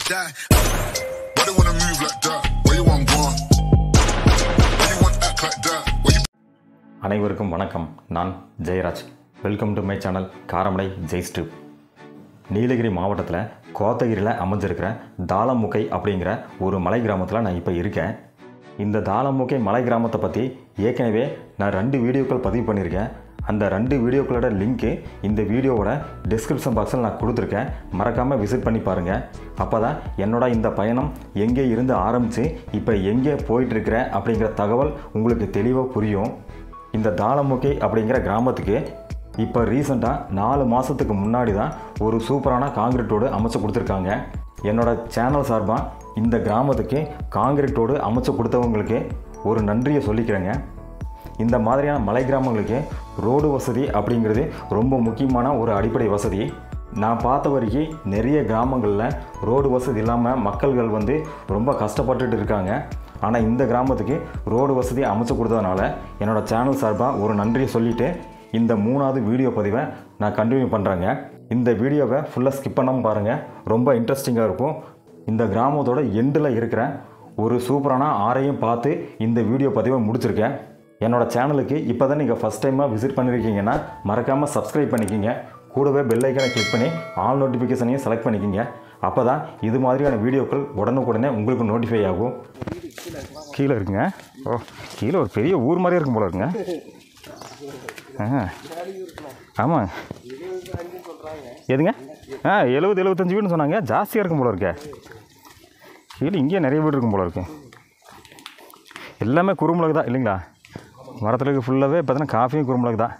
die. Why they wanna move like that? Where you want gone? Why you want act like that? Where you அனைவருக்கும் வணக்கம் நான் Jayaraj welcome to my channel Karamadai ஜெய்ஸ்டு நீலகிரி மாவட்டத்தில் கோத்தகிரியில் அமைஞ்சிருக்கிற தாளமுக்கை அப்படிங்கிற ஒரு மலை கிராமத்தில் நான் இப்போ இருக்கேன் இந்த தாளமுக்கை மலை கிராமத்தை பற்றி ஏற்கனவே நான் ரெண்டு வீடியோக்கள் பதிவு பண்ணியிருக்கேன் அந்த ரெண்டு வீடியோக்களோட லிங்க்கு இந்த வீடியோவோட டிஸ்கிரிப்ஷன் பாக்ஸில் நான் கொடுத்துருக்கேன் மறக்காமல் விசிட் பண்ணி பாருங்கள் அப்போ தான் என்னோட இந்த பயணம் எங்கே இருந்து ஆரம்பித்து இப்போ எங்கே போயிட்டுருக்கிறேன் அப்படிங்கிற தகவல் உங்களுக்கு தெளிவாக புரியும் இந்த தாளமுக்கை அப்படிங்கிற கிராமத்துக்கு இப்போ ரீசெண்டாக நாலு மாதத்துக்கு முன்னாடி தான் ஒரு சூப்பரான காங்கிரீட் ரோடு அமைச்சு கொடுத்துருக்காங்க என்னோட சேனல் சார்பாக இந்த கிராமத்துக்கு காங்கிரீட் ரோடு அமைச்சு கொடுத்தவங்களுக்கு ஒரு நன்றியை சொல்லிக்கிறேங்க இந்த மாதிரியான மலை கிராமங்களுக்கு ரோடு வசதி அப்படிங்கிறது ரொம்ப முக்கியமான ஒரு அடிப்படை வசதி நான் பார்த்த வரைக்கும் நிறைய கிராமங்களில் ரோடு வசதி இல்லாமல் மக்கள்கள் வந்து ரொம்ப கஷ்டப்பட்டுட்டு இருக்காங்க ஆனால் இந்த கிராமத்துக்கு ரோடு வசதி அமைச்சு கொடுத்ததுனால என்னோட சேனல் சார்பாக ஒரு நன்றியை சொல்லிவிட்டு இந்த மூணாவது வீடியோ பதிவை நான் கண்டினியூ பண்ணுறேங்க இந்த வீடியோவை ஃபுல்லாக ஸ்கிப் பண்ணாமல் பாருங்கள் ரொம்ப இன்ட்ரெஸ்டிங்காக இருக்கும் இந்த கிராமத்தோட எண்டில் இருக்கிற ஒரு சூப்பரான ஆரையும் பார்த்து இந்த வீடியோ பதிவை முடிச்சிருக்கேன் என்னோட சேனலுக்கு இப்போ தான் நீங்கள் ஃபஸ்ட் டைமாக விசிட் பண்ணியிருக்கீங்கன்னா மறக்காமல் சப்ஸ்கிரைப் பண்ணிக்கிங்க கூடவே பெல் ஐக்கனை கிளிக் பண்ணி ஆல் நோட்டிஃபிகேஷனையும் செலக்ட் பண்ணிக்கிங்க அப்போ தான் இது மாதிரியான வீடியோக்கள் உடனுக்குடனே உங்களுக்கு நோட்டிஃபை ஆகும் கீழே இருக்குங்க ஓ கீழே ஒரு பெரிய ஊர் மாதிரியே இருக்கும் போல இருக்குங்க ஆ ஆமாம் எதுங்க ஆ எழுபது எழுபத்தஞ்சு வீடுன்னு சொன்னாங்க ஜாஸ்தியாக இருக்கும் போல இருக்கே கீழே இங்கேயே நிறைய வீடு இருக்கும் போல இருக்கு எல்லாமே குறுமிளகு தான் இல்லைங்களா மரத்தில் இருக்க ஃபுல்லாகவே பார்த்தீங்கன்னா காஃபியும் குறுமிளகு தான்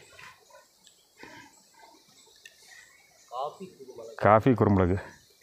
காஃபி குறுமிளகு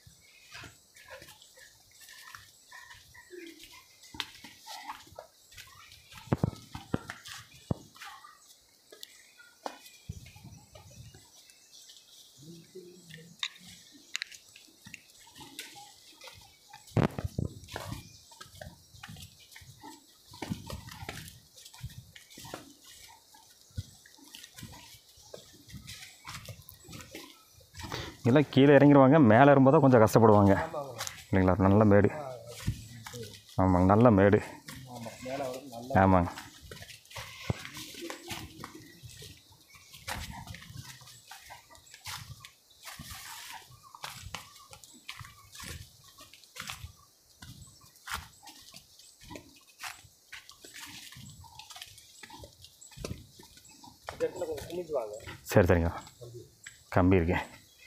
எல்லாம் கீழே இறங்கிடுவாங்க மேலே இருக்கும்போது தான் கொஞ்சம் கஷ்டப்படுவாங்க இல்லைங்களா நல்ல மேடு ஆமாங்க நல்ல மேடு ஆமாங்க சரி சரிங்க கம்பி இருக்கேன்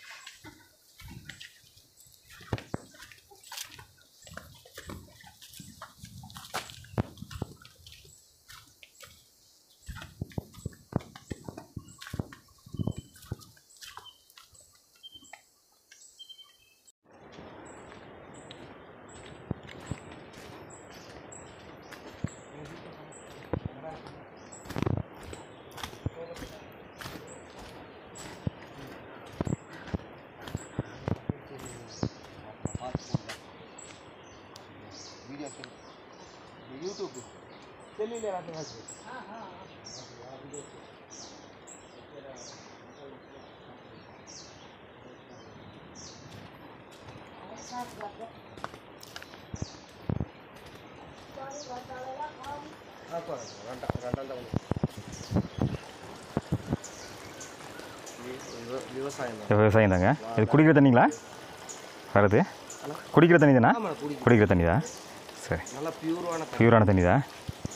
விவசாயம் விவசாயம் தாங்க இது குடிக்கிற தண்ணிங்களா வருது குடிக்கிற தண்ணி தானே ஆமாம் குடி குடிக்கிற தண்ணி தான் சரி நல்லா பியூரான தண்ணி பியூரான தண்ணி தான்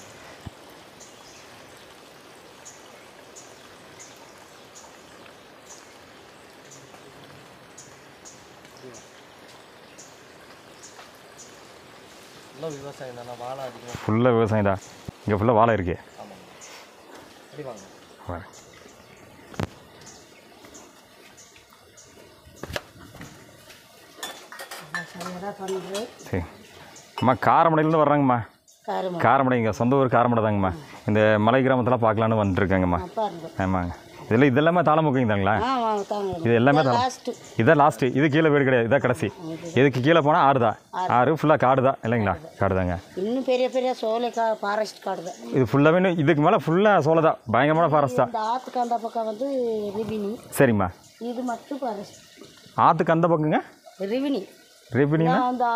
நல்லா விவசாயம் நல்லா வாழை அதிகம் ஃபுல்லாக விவசாயம் தான் இங்கே ஃபுல்லாக வாழை இருக்குது ஆமாங்க அப்படி வாங்க வாழை சரி அம்மா காரமடையிலேருந்து வர்றாங்கம்மா காரமா காரமடை இங்கே சொந்த ஊர் காரமடை தாங்கம்மா இந்த மலை கிராமத்தில் பார்க்கலான்னு வந்துட்டுருக்காங்கம்மா பாருங்க ஆமாங்க இதில் இதெல்லாமே தாளமுக்கிங்க தாங்களா ஆ வாங்க தாங்க இது எல்லாமே தலை லாஸ்ட்டு இதான் லாஸ்ட்டு இது கீழே வீடு கிடையாது இதான் கடைசி இதுக்கு கீழே போனால் ஆறு தான் ஆறு ஃபுல்லாக காடு தான் இல்லைங்களா காடு தாங்க இன்னும் பெரிய பெரிய சோலை கா ஃபாரஸ்ட் காடு தான் இது ஃபுல்லாகவே இன்னும் இதுக்கு மேலே ஃபுல்லாக சோலை தான் பயங்கரமான ஃபாரஸ்ட் தான் இந்த ஆற்றுக்கு அந்த பக்கம் வந்து ரிவினி சரிம்மா இது மட்டும் ஃபாரஸ்ட் ஆற்றுக்கு அந்த பக்கங்க ரிவினி ரெபினினா நான் அந்த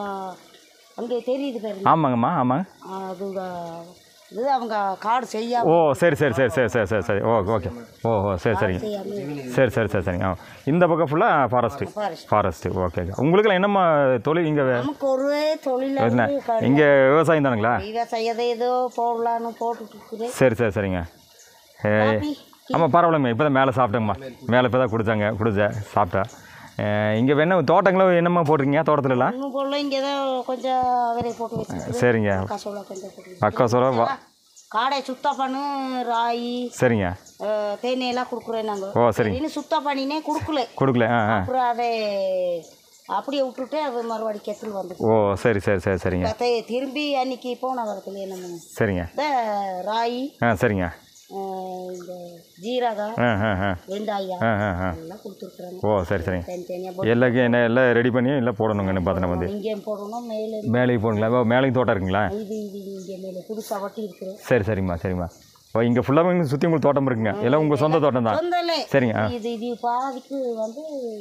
அங்கே தெரியுது பாருங்க ஆமாங்கம்மா ஆமாங்க அது இது அவங்க காடு செய்ய ஓ சரி சரி சரி சரி சரி சரி சரி ஓ ஓகே ஓ ஓ சரி சரிங்க செய்யாம சரி சரி சரி சரிங்க ஆ இந்த பக்கம் ஃபுல்லாக ஃபாரஸ்ட்டு ஃபாரஸ்ட் ஃபாரஸ்ட்டு ஓகே நமக்குலாம் என்னம்மா தொழில் இங்கே நமக்கு ஒரு தொழில் என்ன இங்கே விவசாயம் தானுங்களா விவசாயத்தை ஏதோ போடலான்னு போட்டுட்டு இருக்குது சரி சரி சரிங்க ஏ, காபி ஆமாம் பரவாயில்லைங்க இப்போ தான் மேலே சாப்பிட்டேங்கம்மா மேலே இப்போ தான் கொடுத்தாங்க கொடுத்தேன் சாப்பிட்டேன் இங்கே வேணா தோட்டங்களும் என்னம்மா போட்டிருக்கீங்க தோட்டத்துலலாம் இன்னும் போடல இங்கே தான் கொஞ்சம் அவரை போட்டு வச்சுருக்கு சரிங்க கசோலா கொஞ்சம் போட்டு அக்கா சொல்ல வா காடை சுத்தம் பண்ணு ராகி சரிங்க அஹ், தேநீர்லாம் கொடுக்குறேன் நாங்கள் ஓ சரிங்க இன்னும் சுத்தம் பண்ணினே கொடுக்கல கொடுக்கல ஆ ஆ அப்புறம் அதை அப்படியே விட்டுட்டு அது மறுபடி கெத்தில் வந்து ஓ சரி சரி சரி சரிங்க திரும்பி அன்னைக்கு போன வரத்துல என்ன பண்ணு சரிங்க இந்த ராகி ஆ சரிங்க அஹ், இந்த ஜீரகம் ஆ ஆ ஆ வெங்காயம் ஆ ஆ ஆ எல்லாம் கொடுத்துருக்குறாங்க ஓ சரி சரிங்க தனித்தனியாக எல்லாத்தையும் என்ன எல்லாம் ரெடி பண்ணி எல்லாம் போடணுங்கன்னு பார்த்தோன்னா வந்து இங்கேயும் போடணும் மேலே மேலேயும் போடுங்களா ஓ மேலேயும் தோட்டம் இருக்குங்களா இது இது இங்கே மேலே புதுசாக வட்டி இருக்கிறோம் சரி சரிம்மா சரிம்மா ஓ இங்கே ஃபுல்லாகவே சுற்றி உங்களுக்கு தோட்டம் இருக்குங்க எல்லாம் உங்கள் சொந்த தோட்டம் தான் சொந்தலே சரிங்க ஆ இது இது பாதிக்கு வந்து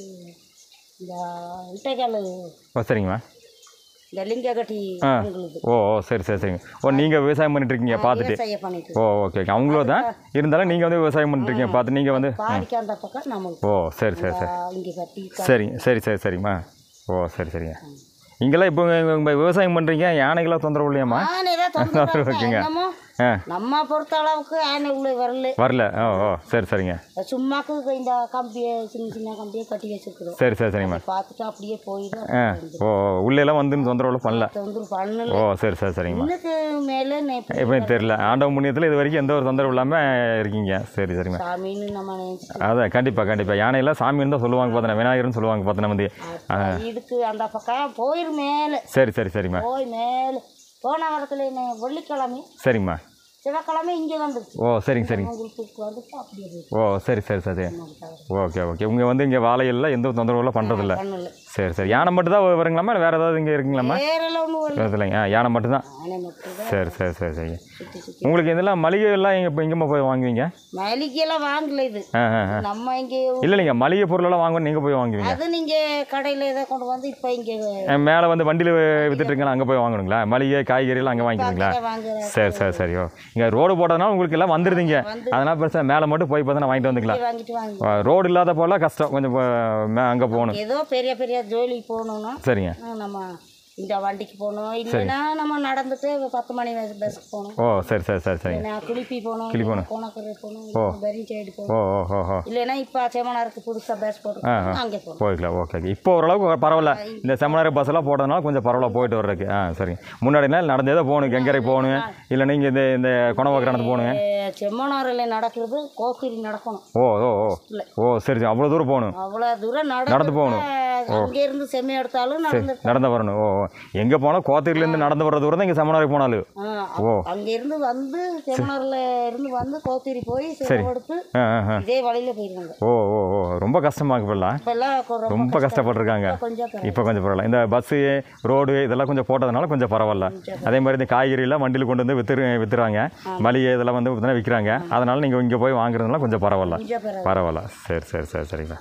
இந்த இட்டைக்கால் ஓ சரிங்கம்மா இந்த லிங்ககட்டி ஆ. உங்களுக்கு ஓ ஓ சரி சரி சரிங்க ஓ நீங்கள் விவசாயம் பண்ணிட்டு இருக்கீங்க பார்த்துட்டு விவசாயம் பண்ணிட்டு ஓ ஓகே ஓகே அவங்களும் தான் இருந்தாலும் நீங்கள் வந்து விவசாயம் பண்ணிட்டு இருக்கீங்க பார்த்து நீங்கள் வந்து பாதிக்கு அந்த பக்கம் நம்மளுக்கு ஓ சரி சரி சரி இங்கே கட்டி சரிங்க சரி சரி சரிம்மா ஓ சரி சரிங்க இங்கெல்லாம் இப்போ உங்க விவசாயம் பண்ணுறீங்க யானைகளாக தொந்தரவு இல்லையாம்மா ஆனை தான் தொந்தரவு இருக்குங்க. என்னமோ ஆ நம்ம பொறுத்த அளவுக்கு ஆனை உள்ள வரல வரல ஓ ஓ சரி சரிங்க சும்மாக்கு இந்த கம்பியை சின்ன சின்ன கம்பியை கட்டி வச்சிருக்கிறோம் சரி சரி சரிங்கம்மா பார்த்துட்டு அப்படியே போயிடும் ஆ ஓ ஓ உள்ளேலாம் வந்து தொந்தரவுல பண்ணல தொந்தரவு பண்ணல ஓ சரி சரி சரிங்கம்மா இன்னுக்கு மேலே நெ- இப்போ தெரியல ஆண்டவ புண்ணியத்தில் இது வரைக்கும் எந்த ஒரு தொந்தரவு இல்லாமல் இருக்கீங்க சரி சரிம்மா சாமின்னு நம்ம நினைச்சு அதான் கண்டிப்பாக கண்டிப்பாக யானையெல்லாம் சாமின்னு தான் சொல்லுவாங்க பார்த்தேன் விநாயகர்னு சொல்லுவாங்க பார்த்தேன் வந்து இதுக்கு அந்த பக்கம் போயிரு மேலே சரி சரி சரிம்மா போய் மேலே போன வாரத்தில் என்ன வெள்ளிக்கிழமை சரிம்மா செவ்வாய்க்கிழமை இங்கே வந்துருச்சு ஓ சரிங்க சரிங்க உங்களுக்கு வந்துட்டு அப்படியே போயிடுச்சு. ஓ சரி சரி சரி ஓகே ஓகே உங்க வந்து இங்கே வாழையில எந்த ஒரு தொந்தரவுலாம் பண்ணுறதில்ல பண்ணல சரி சரி யானை மட்டும் தான் வருங்களாமா இல்லை வேறு ஏதாவது இங்கே இருக்குங்களாம்மா வேறெல்லாம் ஒன்றும் வரல இல்லைங்க ஆ யானை மட்டும் தான் ஆனை மட்டும் தான் சரி சரி சரி சரி சுற்றி சுற்றி உங்களுக்கு இதெல்லாம் மளிகை எல்லாம் எங்கே இப்போ எங்கேம்மா போய் வாங்குவீங்க மளிகையெல்லாம் வாங்கல இது ஆ ஆ ஆ நம்ம இங்கே இல்லை இல்லைங்க மளிகை பொருளெல்லாம் வாங்கணும் நீங்கள் போய் வாங்குவீங்க அது நீங்கள் கடையில் இதை கொண்டு வந்து இப்போ இங்கே ஆ, மேலே வந்து வண்டியில் வித்துட்ருக்கீங்களா அங்கே போய் வாங்கணுங்களா மளிகை காய்கறியெல்லாம் அங்கே வாங்கிக்குவீங்களா வாங்குற சரி சரி சரி ஓ இங்கே ரோடு போட்டதுனால உங்களுக்கு எல்லாம் வந்துடுதுங்க அதனால் பிரச்சனை மேலே மட்டும் போய் பார்த்தா வாங்கிட்டு வந்துக்கலாம் வாங்கிட்டு வாங்கி ரோடு இல்லாத போல கஷ்டம் கொஞ்சம் அங்கே போகணும் ஏதோ பெரிய பெரிய ஜோலிக்கு போகணுன்னா சரிங்க ஆ, நம்ம இந்த வண்டிக்கு போகணும் இல்லைன்னா நம்ம நடந்துட்டு பத்து மணி பஸ்ஸுக்கு போகணும் ஓ சரி சரி சரி சரிங்க இல்லைன்னா குளிப்பி போகணும் கிளி போகணும். கோணக்கரை போகணும் பெரிய சைடு போகணும் ஓ ஓ ஓ ஓ இல்லைன்னா இப்போ செமனாருக்கு புதுசாக பஸ் போட்டு அங்கே போகணும் போய்க்கலாம் ஓகே ஓகே இப்போ ஓரளவுக்கு பரவாயில்ல இந்த செமினார் பஸ் எல்லாம் போட்டதுனால கொஞ்சம் பரவாயில்ல போயிட்டு வர்றதுக்கு ஆ சரிங்க முன்னாடி நாள் நடந்தே தான் போகணும் கெங்கரை போகணும் இல்லை நீங்கள் இந்த இந்த குணவாக்கு நடந்து போகணுங்க செம்மனாரில் நடக்கிறது கோக்கிரி நடக்கணும் ஓ ஓ ஓ ஓ சரி சரி அவ்வளோ தூரம் போகணும் அவ்வளோ தூரம் நடந்து போகணும். அங்கேருந்து செம்மி எடுத்தாலும் நடந்து நடந்து வரணும் ஓ ஓ எங்கே போனால் கோத்தகிரிலேருந்து நடந்து வர தூரம் தான் இங்கே செமினாருக்கு போனாலும் ஆ, ஓ. அங்கேருந்து வந்து செம்மனாரில் இருந்து வந்து கோத்திரி போய் செலவெடுத்து ஆ ஆ ஆ இதே வழியில் போயிருவாங்க ஓ ஓ ஓ ரொம்ப கஷ்டமாக இப்போல்லாம் இப்போல்லாம் கொ- ரொம்ப ரொம்ப கஷ்டப்பட்டிருக்காங்க கொஞ்சம் பரவாயில்ல. இப்போ கொஞ்சம் பரவாயில்ல இந்த பஸ்ஸு ரோடு இதெல்லாம் கொஞ்சம் போட்டதுனால கொஞ்சம் பரவாயில்ல அதே மாதிரி இந்த காய்கறியெல்லாம் வண்டியில் கொண்டு வந்து வித்துரு வித்துறாங்க மளிகை இதெல்லாம் வந்து பார்த்தீங்கன்னா விற்கிறாங்க அதனால் நீங்கள் இங்கே போய் வாங்குறதுனால கொஞ்சம் பரவாயில்ல கொஞ்சம் பரவாயில்ல பரவாயில்ல சரி சரி சரி சரிம்மா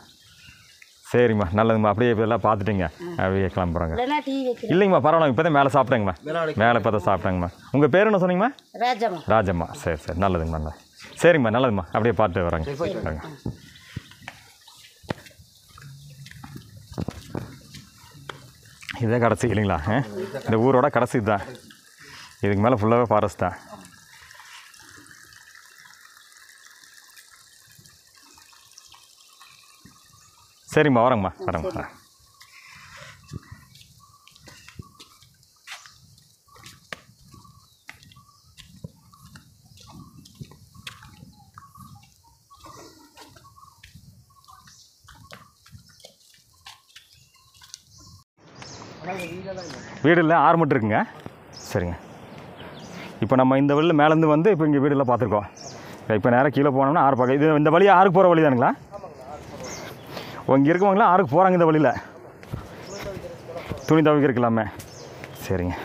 சரிம்மா நல்லதும்மா அப்படியே இதெல்லாம் பார்த்துட்டீங்க அப்படியே கிளம்புறோங்க இல்லைன்னா டீ வைக்கிறேன் இல்லைங்கம்மா பரவாயில்ல இப்போ தான் மேலே சாப்பிட்டேங்கம்மா மேலே இப்போ தான் சாப்பிட்டேங்கம்மா உங்கள் பேர் என்ன சொன்னீங்கம்மா ராஜம்மா ராஜம்மா சரி சரி நல்லதுங்கம்மா நல்லது சரிங்கம்மா நல்லதும்மா அப்படியே பார்த்துட்டு வரேங்க வரேங்க இதே கடைசி இல்லைங்களா ஆ? இந்த ஊரோட கடைசி இதுதான் இதுக்கு மேலே ஃபுல்லாகவே ஃபாரஸ்ட் தான் சரிம்மா வரேங்கம்மா வரேங்கம்மா வீடு இல்லை ஆறு மட்டும் இருக்குங்க சரிங்க இப்போ நம்ம இந்த வழியில் மேலேருந்து வந்து இப்போ இங்கே வீடெல்லாம் பார்த்துருக்கோம் இப்போ நேராக கீழே போனோம்னா ஆறு பக்கம் இது இந்த வழி ஆறுக்கு போகிற வழி தானுங்களா ஓ இங்கே இருக்கவங்களாம் ஆறுக்கு போகிறாங்க இந்த வழியில் துணி துவைக்கிறதுக்கு எல்லாமே சரிங்க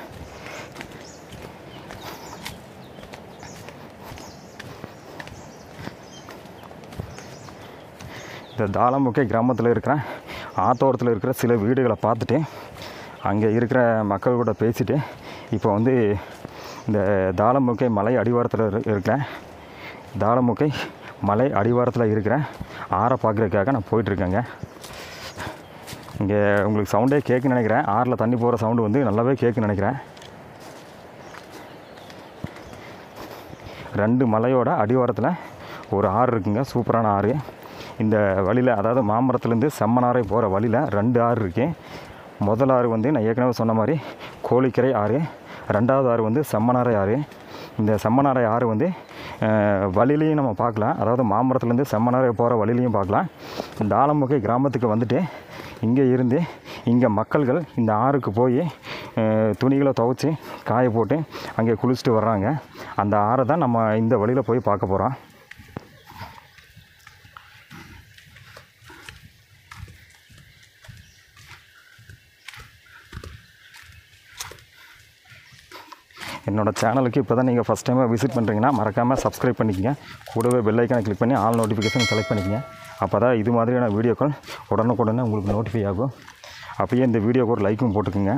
இந்த தாளமுக்கை கிராமத்தில் இருக்கிற ஆத்தோரத்தில் இருக்கிற சில வீடுகளை பார்த்துட்டு அங்கே இருக்கிற மக்கள் கூட பேசிட்டு இப்போ வந்து இந்த தாளமுக்கை மலை அடிவாரத்தில் இரு- இருக்கிற தாளமுக்கை மலை அடிவாரத்தில் இருக்கிற ஆறை பார்க்குறதுக்காக நான் போயிட்டுருக்கேங்க இங்கே உங்களுக்கு சவுண்டே கேட்குன்னு நினைக்கிறேன் ஆறில் தண்ணி போகிற சவுண்டு வந்து நல்லாவே கேட்குன்னு நினைக்கிறேன் ரெண்டு மலையோட அடிவாரத்தில் ஒரு ஆறு இருக்குங்க சூப்பரான ஆறு இந்த வழியில் அதாவது மாமரத்துலேருந்து செம்மனாரை போகிற வழியில் ரெண்டு ஆறு இருக்கு முதல் ஆறு வந்து நான் ஏற்கனவே சொன்ன மாதிரி கோழிக்கரை ஆறு ரெண்டாவது ஆறு வந்து செம்மனாரை ஆறு இந்த செம்மனாரை ஆறு வந்து அஹ், வழியிலையும் நம்ம பார்க்கலாம் அதாவது மாமரத்துலேருந்து செம்மனாரை போகிற வழியிலையும் பார்க்கலாம் இந்த ஆலமுகை கிராமத்துக்கு வந்துட்டு இங்கே இருந்து இங்கே மக்கள்கள் இந்த ஆறுக்கு போய் அஹ், துணிகளை துவைச்சி காய போட்டு அங்கே குளிச்சுட்டு வர்றாங்க அந்த ஆறை தான் நம்ம இந்த வழியில் போய் பார்க்க போகிறோம் என்னோட சேனலுக்கு இப்போ தான் நீங்கள் ஃபஸ்ட் டைமாக விசிட் பண்ணுறீங்கன்னா மறக்காமல் சப்ஸ்கிரைப் பண்ணிக்கங்க கூடவே பெல் ஐக்கானை கிளிக் பண்ணி ஆல் நோட்டிஃபிகேஷன் செலக்ட் பண்ணிக்கங்க அப்போ தான் இது மாதிரியான வீடியோக்கள் உடனுக்குடனே உங்களுக்கு நோட்டிஃபை ஆகும் அப்படியே இந்த வீடியோக்கு ஒரு லைக்கும் போட்டுக்குங்க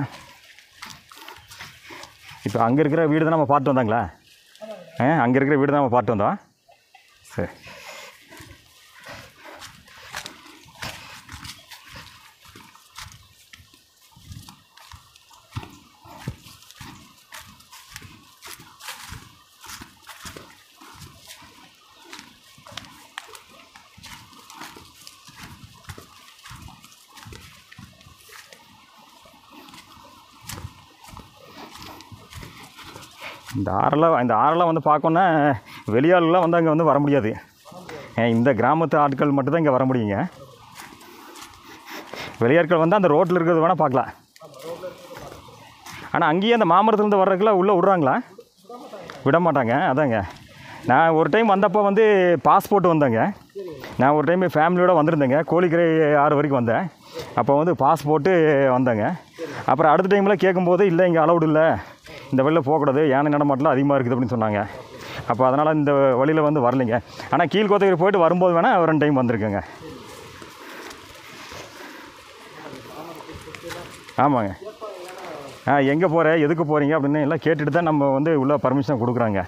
இப்போ அங்கே இருக்கிற வீடு தான் நம்ம பார்த்து வந்தாங்களா ஆ அங்கே இருக்கிற வீடு தான் நம்ம பார்த்து வந்தோம் சரி இந்த ஆறெல்லாம் இந்த ஆறெல்லாம் வந்து பார்க்கணுன்னா வெளியாளெலாம் வந்து அங்கே வந்து வர முடியாது அஹ் இந்த கிராமத்து ஆட்கள் மட்டும்தான் இங்கே வர முடியுங்க வெளியாட்கள் வந்து அந்த ரோட்டில் இருக்கிறது வேணால் பார்க்கலாம் ஆனால் அங்கேயே அந்த மாமரத்துலேருந்து வர்றதுக்குலாம் உள்ளே விட்றாங்களா விட மாட்டாங்க அதாங்க நான் ஒரு டைம் வந்தப்போ வந்து பாஸ்போர்ட் வந்தேங்க நான் ஒரு டைம் ஃபேமிலியோடு வந்திருந்தேங்க கோழிக்கரை ஆறு வரைக்கும் வந்தேன் அப்போ வந்து பாஸ்போர்ட்டு வந்தேங்க அப்புறம் அடுத்த டைமில் கேட்கும்போது இல்லை இங்கே அலௌடு இல்லை இந்த வழியில் போகக்கூடாது யானை நடமாட்டலாம் அதிகமாக இருக்குது அப்படின்னு சொன்னாங்க அப்போ அதனால் இந்த வழியில் வந்து வரலைங்க ஆனால் கீழ்கோத்தகிரி போயிட்டு வரும்போது வேணால் ரெண்டு டைம் வந்திருக்கேங்க ஆமாங்க ஆ எங்கே போகிற எதுக்கு போகிறீங்க அப்படின்னு எல்லாம் கேட்டுட்டு தான் நம்ம வந்து உள்ள பர்மிஷன் கொடுக்குறாங்க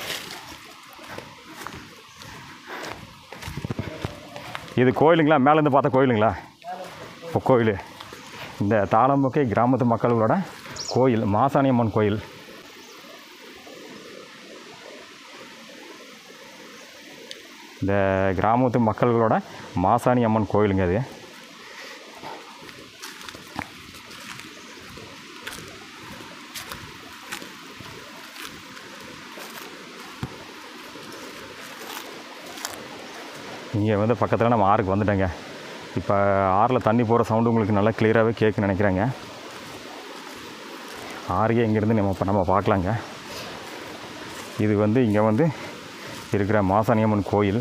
இது கோயிலுங்களா மேலேருந்து பார்த்த கோயிலுங்களா இப்போ கோயில் இந்த தாளம்புக்கை கிராமத்து மக்களோட கோயில் மாசாணியம்மன் கோயில் இந்த கிராமத்து மக்கள்களோட மாசாணி அம்மன் கோயிலுங்க அது இங்கே வந்து பக்கத்தில் நம்ம ஆறுக்கு வந்துட்டேங்க இப்போ ஆறில் தண்ணி போகிற சவுண்டு உங்களுக்கு நல்லா கிளியராகவே கேட்குன்னு நினைக்கிறேங்க ஆறையே இங்கேருந்து நம்ம இப்போ நம்ம பார்க்கலாங்க இது வந்து இங்கே வந்து இருக்கிற மாசாணியம்மன் கோயில்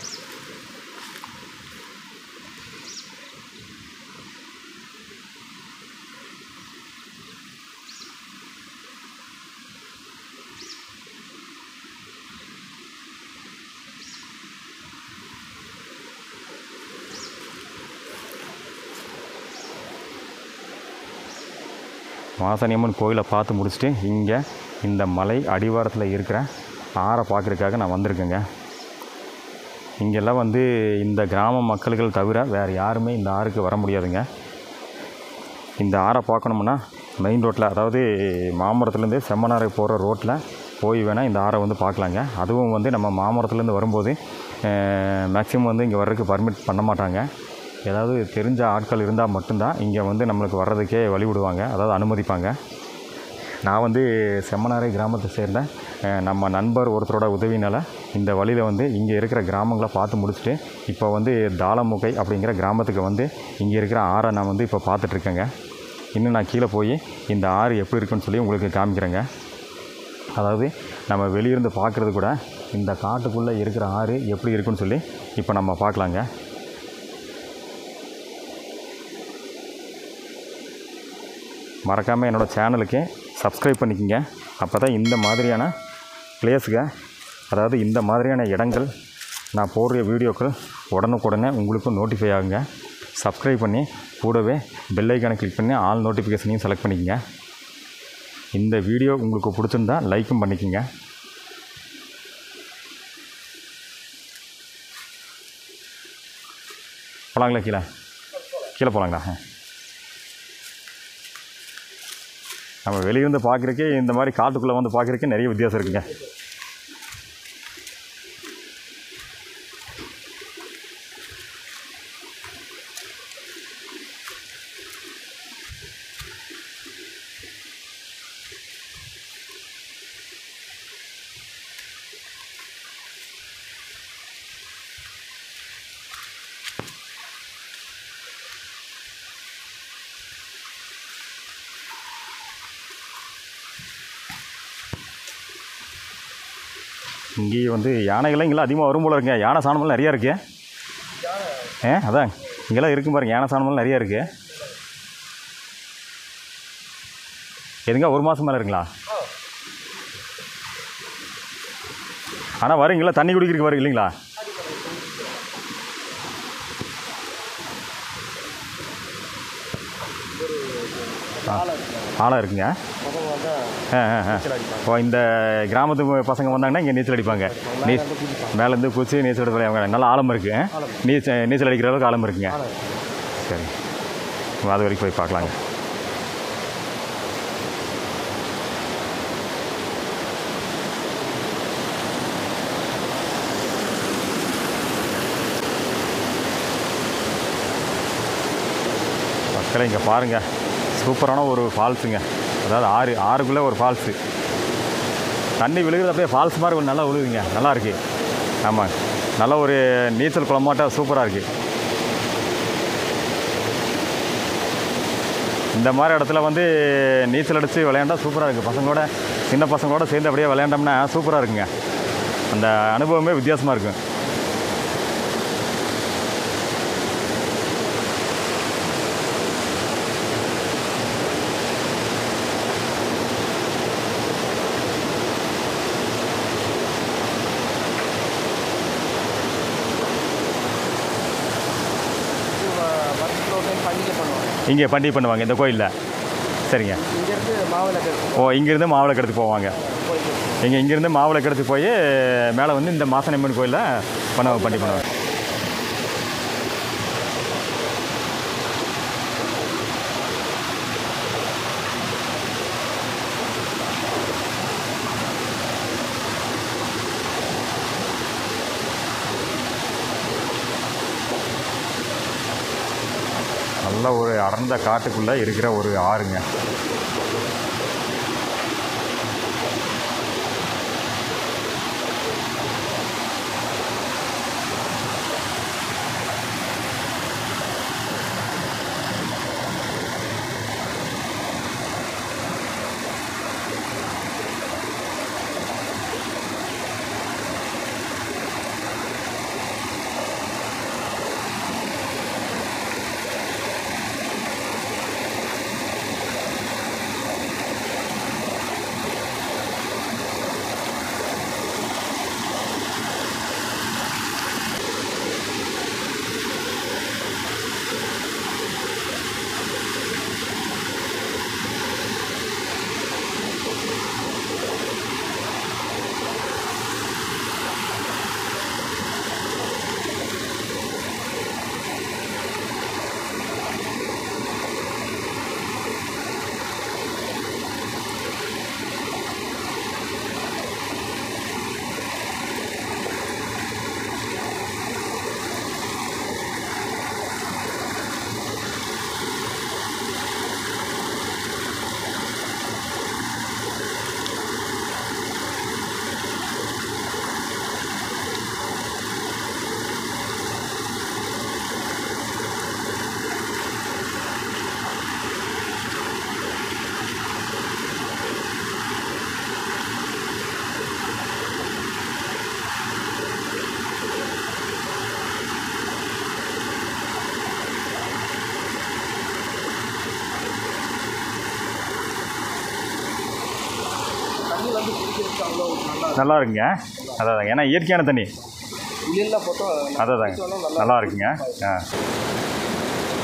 மாசாணியம்மன் கோயிலை பார்த்து முடிச்சுட்டு இங்கே இந்த மலை அடிவாரத்தில் இருக்கிற ஆறை பார்க்குறதுக்காக நான் வந்திருக்கேங்க இங்கெல்லாம் வந்து இந்த கிராம மக்கள்கள் தவிர வேறு யாருமே இந்த ஆறுக்கு வர முடியாதுங்க இந்த ஆறை பார்க்கணும்னா மெயின் ரோட்டில் அதாவது மாமரத்துலேருந்து செம்மனாரை போகிற ரோட்டில் போய் வேணால் இந்த ஆறை வந்து பார்க்கலாங்க அதுவும் வந்து நம்ம மாமரத்துலேருந்து வரும்போது மேக்ஸிமம் வந்து இங்கே வர்றதுக்கு பர்மிட் பண்ண மாட்டாங்க ஏதாவது தெரிஞ்ச ஆட்கள் இருந்தால் மட்டும்தான் இங்கே வந்து நம்மளுக்கு வர்றதுக்கே வழி விடுவாங்க அதாவது அனுமதிப்பாங்க நான் வந்து செம்மனாரை கிராமத்தை சேர்ந்த அஹ், நம்ம நண்பர் ஒருத்தரோட உதவினால் இந்த வழியில் வந்து இங்கே இருக்கிற கிராமங்களை பார்த்து முடிச்சுட்டு இப்போ வந்து தாளமுகை அப்படிங்கிற கிராமத்துக்கு வந்து இங்கே இருக்கிற ஆறை நான் வந்து இப்போ பார்த்துட்ருக்கேங்க இன்னும் நான் கீழே போய் இந்த ஆறு எப்படி இருக்குன்னு சொல்லி உங்களுக்கு காமிக்கிறேங்க அதாவது நம்ம வெளியிருந்து பார்க்குறது கூட இந்த காட்டுக்குள்ளே இருக்கிற ஆறு எப்படி இருக்குன்னு சொல்லி இப்போ நம்ம பார்க்கலாங்க மறக்காமல் என்னோடய சேனலுக்கு சப்ஸ்கிரைப் பண்ணிக்கோங்க அப்போ தான் இந்த மாதிரியான பிளேஸுங்க அதாவது இந்த மாதிரியான இடங்கள் நான் போடுற வீடியோக்கள் உடனுக்குடனே உங்களுக்கு நோட்டிஃபை ஆகுங்க சப்ஸ்கிரைப் பண்ணி கூடவே பெல் ஐக்கானை கிளிக் பண்ணி ஆல் நோட்டிஃபிகேஷனையும் செலக்ட் பண்ணிக்கங்க இந்த வீடியோ உங்களுக்கு பிடிச்சிருந்தா லைக்கும் பண்ணிக்கங்க போகலாங்களா கீழே கீழே போகலாங்களா ஆ. நம்ம வெளியிருந்து பார்க்குறக்கே இந்த மாதிரி காட்டுக்குள்ளே வந்து பார்க்குறக்கே நிறைய வித்தியாசம் இருக்குங்க இங்கேயே வந்து யானைகள்லாம் இங்கெல்லாம் அதிகமாக வரும் போல இருக்குங்க யானை சாணமெல்லாம் நிறையா இருக்கு ஏ அதான் இங்கெல்லாம் இருக்கும் பாருங்க யானை சாணமெல்லாம் நிறையா இருக்கு எதுங்க ஒரு மாதம் மேலே இருக்குங்களா ஆனால் வருங்களா தண்ணி குடிக்கிறதுக்கு வரும் இல்லைங்களா ஆளாக இருக்குங்க பசங்க வந்து ஆ ஆ ஆ நீச்சல் அடிப்பாங்க ஓ இந்த கிராமத்து பசங்க வந்தாங்கன்னா இங்கே நீச்சல் அடிப்பாங்க நீ மேலேருந்து குதிப்பாங்க மேலேருந்து குச்சி நீச்சல் அடிப்பாங்க அவங்க நல்ல ஆழம் இருக்கு நீச்சல் நீச்சல் அடிக்கிற அளவுக்கு ஆழம் இருக்குங்க ஆழம். சரி அது வரைக்கும் போய் பார்க்கலாங்க மக்களை இங்கே பாருங்கள் சூப்பரான ஒரு ஃபால்ஸுங்க அதாவது ஆறு ஆறுக்குள்ளே ஒரு ஃபால்ஸு தண்ணி விழுகிறது அப்படியே ஃபால்ஸ் மாதிரி ஒரு நல்லா விழுகுதுங்க நல்லா இருக்கு ஆமாங்க நல்ல ஒரு நீச்சல் குளமாட்டம் சூப்பராக இருக்குது இந்த மாதிரி இடத்துல வந்து நீச்சல் அடித்து விளையாண்டா சூப்பராக இருக்குது பசங்களோட சின்ன பசங்களோட சேர்ந்து அப்படியே விளையாண்டோம்னா சூப்பராக இருக்குங்க அந்த அனுபவமே வித்தியாசமாக இருக்கும் இது வ- வருஷத்துல ஒரு டைம் பண்டிகை பண்ணுவாங்க இங்கே பண்டிகை பண்ணுவாங்க இந்த கோயிலில் சரிங்க இங்கேருந்து மாவிளக்கு ஓ இங்கேருந்து மாவிளக்கெடுத்து போவாங்க போயிட்டு இங்கே இங்கேருந்து மாவிளக்கெடுத்து போய் மேலே வந்து இந்த மாசனம்மன் கோயிலில் பண்ண பண்டிகை பண்ணுவாங்க நல்ல ஒரு அடர்ந்த காட்டுக்குள்ளே இருக்கிற ஒரு ஆறுங்க தண்ணி வந்து குடிக்கிறதுக்கு அவ்வளோ நல்லா நல்லா இருக்குங்க அதான் ஏன்னா இயற்கையான தண்ணி உயிரில் போட்டோம் அதாதாங்க நல்லா இருக்குங்க ஆ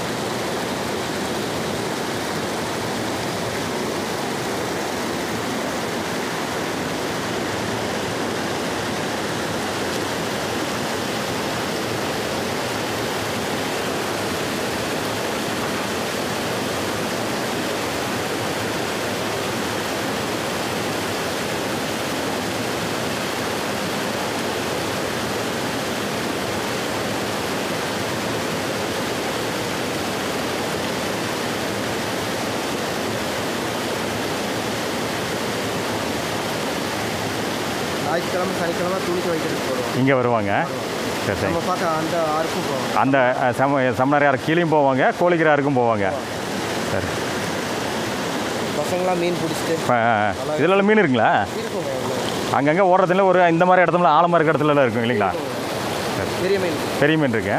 ஞாயிற்றுக்கிழமை சனிக்கிழமை துணி துவைக்கிறதுக்கு போடுவோம் இங்கே வருவாங்க சரி சரி நம்ம பார்க்க அந்த ஆருக்கும் போவோம் அந்த அஹ், செம செம்மனாரியார் கீழேயும் போவாங்க கோழிக்கிறாருக்கும் போவாங்க சரி பசங்களாம் மீன் பிடிச்சிட்டு இப்போ இதில் மீன் இருக்குங்களா இருக்குங்க அங்கங்கே ஓடுறதுல ஒரு இந்த மாதிரி இடத்துல ஆழமாக இருக்க இடத்துலலாம் இருக்கும் இல்லைங்களா பெரிய மீன் பெரிய மீன் இருக்கு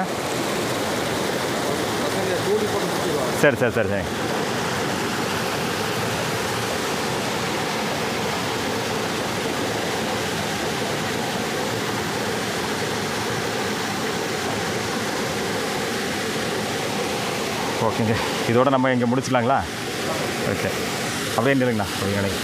பசங்க கூடி போட்டு பிடிச்சிருவாங்க சரி சரி சரி சரி ஓகேங்க இதோட நம்ம இங்கே முடிச்சுக்கலாங்களா ஓகே அப்படியே இல்லைங்கண்ணா அப்படிங்க எனக்கு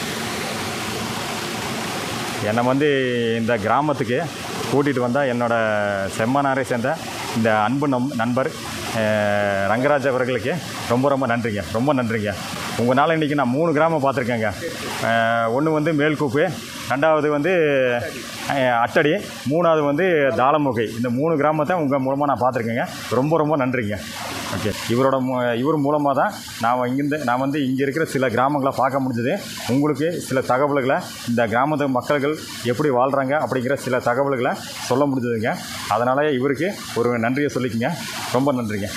என்னை வந்து இந்த கிராமத்துக்கு கூட்டிகிட்டு வந்தால் என்னோட செம்மனாரை சேர்ந்த இந்த அன்பு நம் நண்பர் அஹ், ரங்கராஜ் அவர்களுக்கு ரொம்ப ரொம்ப நன்றிங்க ரொம்ப நன்றிங்க உங்களால் இன்றைக்கி நான் மூணு கிராமம் பார்த்துருக்கேங்க ஒன்று வந்து மேல்கூப்பு ரெண்டாவது வந்து அஹ், அட்டடி மூணாவது வந்து தாளமுகை இந்த மூணு கிராமத்தை உங்கள் மூலமாக நான் பார்த்துருக்கேங்க ரொம்ப ரொம்ப நன்றிங்க ஓகே இவரோட மூ- இவர் மூலமாக தான் நான் இங்கேருந்து நான் வந்து இங்கே இருக்கிற சில கிராமங்களை பார்க்க முடிஞ்சது உங்களுக்கு சில தகவல்களை இந்த கிராமத்து மக்கள்கள் எப்படி வாழ்கிறாங்க அப்படிங்கிற சில தகவல்களை சொல்ல முடிஞ்சதுங்க அதனால் இவருக்கு ஒரு நன்றியை சொல்லிக்கங்க ரொம்ப நன்றிங்க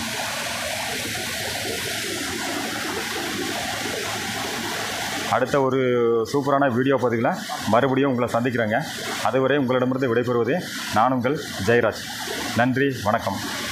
அடுத்த ஒரு சூப்பரான வீடியோ பதிவில் மறுபடியும் உங்களை சந்திக்கிறேங்க அதுவரை உங்களிடமிருந்து விடைபெறுவது நான் உங்கள் ஜெயராஜ் நன்றி வணக்கம்